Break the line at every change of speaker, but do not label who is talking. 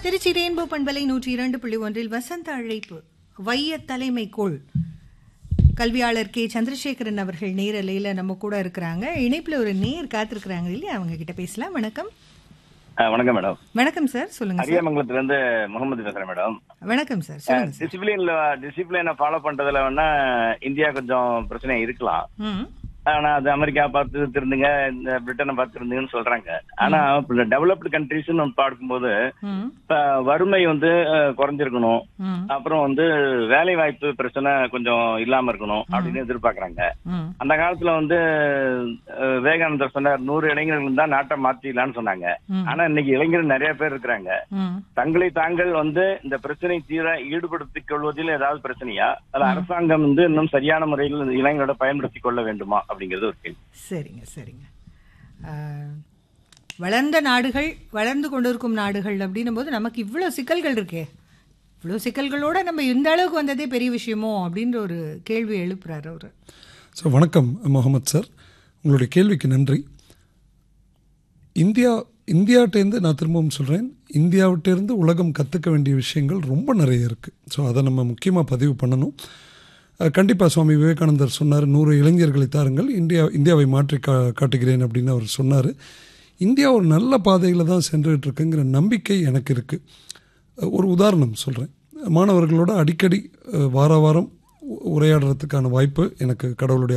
Trichy rainbow பண்பலை நூற்றி இரண்டு புள்ளி ஒன்றில் வசந்த அழைப்பு வைய தலைமைக்கோள் கல்வியாளர் கே சந்திரசேகரன் அவர்கள் நேரலையில நம்ம கூட இருக்கிறாங்க இணைப்புல ஒரு நேர் காத்திருக்கிறாங்க இல்லையா அவங்க கிட்ட பேசலாம் வணக்கம்
ஆ, வணக்கம் மேடம்
வணக்கம் சார் சொல்லுங்க சார்
அரியாமங்கலத்துல இருந்து முகமது பேசுறேன் மேடம்
வணக்கம் சார் சொல்லுங்க சார்
டிசிப்ளின்ல டிசிப்ளினை ஃபாலோ பண்றதுல வேணா இந்தியா கொஞ்சம் பிரச்சனை இருக்கலாம்
ம்
ஆனா அது அமெரிக்கா பார்த்து திருந்துங்க இந்த பிரிட்டனை பார்த்து திருந்துங்கன்னு சொல்றாங்க ஆனா டெவலப்டு கண்ட்ரிஸ் நம்ம பார்க்கும்போது
ம்
இப்ப வறுமை வந்து அஹ், குறைஞ்சிருக்கணும்
ம்
அப்புறம் வந்து வேலை வாய்ப்பு பிரச்சனை கொஞ்சம் இல்லாம இருக்கணும் அப்படின்னு எதிர்பார்க்கறாங்க
ம்
அந்த காலத்துல வந்து அஹ், விவேகானந்தர் சொன்னார் நூறு இளைஞர்கள் தான் நாட்டை மாத்திடலாம்னு சொன்னாங்க
ம்.
ஆனா இன்னைக்கு இளைஞர்கள் நிறைய பேர் இருக்கிறாங்க
ம்
தங்களை தாங்கள் வந்து இந்த பிரச்சனை தீர ஈடுபடுத்திக் கொள்வதில் ஏதாவது பிரச்சனையா அல்ல அரசாங்கம் வந்து இன்னும் சரியான முறையில் இந்த இளைஞரோட பயன்படுத்திக் கொள்ள வேண்டுமா அப்படிங்கிறது ஒரு கேள்வி
சரிங்க சரிங்க ஆஹ், வளர்ந்த நாடுகள் வளர்ந்து கொண்டிருக்கும் நாடுகள் அப்படின்னும் போது நமக்கு இவ்வளோ சிக்கல்கள் இருக்கே இவ்வளோ சிக்கல்களோட நம்ம இந்த அளவுக்கு வந்ததே பெரிய விஷயமோ அப்படின்ற ஒரு கேள்வி எழுப்புறாரு அவரு
ஸோ வணக்கம் முகமது சார் உங்களுடைய கேள்விக்கு நன்றி இந்தியா இந்தியாவிட்டேருந்து நான் திரும்பவும் சொல்கிறேன் இந்தியாவிட்டேருந்து உலகம் கற்றுக்க வேண்டிய விஷயங்கள் ரொம்ப நிறைய இருக்குது ஸோ அதை நம்ம முக்கியமாக பதிவு பண்ணணும் கண்டிப்பாக சுவாமி விவேகானந்தர் சொன்னார் நூறு இளைஞர்களை தாருங்கள் இந்தியா இந்தியாவை மாற்றி கா காட்டுகிறேன் அப்படின்னு அவர் சொன்னார் இந்தியா ஒரு நல்ல பாதையில் தான் சென்றுகிட்டு இருக்குங்கிற நம்பிக்கை எனக்கு இருக்குது ஒரு உதாரணம் சொல்கிறேன் மாணவர்களோட அடிக்கடி அஹ், வார வாரம் உ- உரையாடுறதுக்கான வாய்ப்பு எனக்கு கடவுளுடைய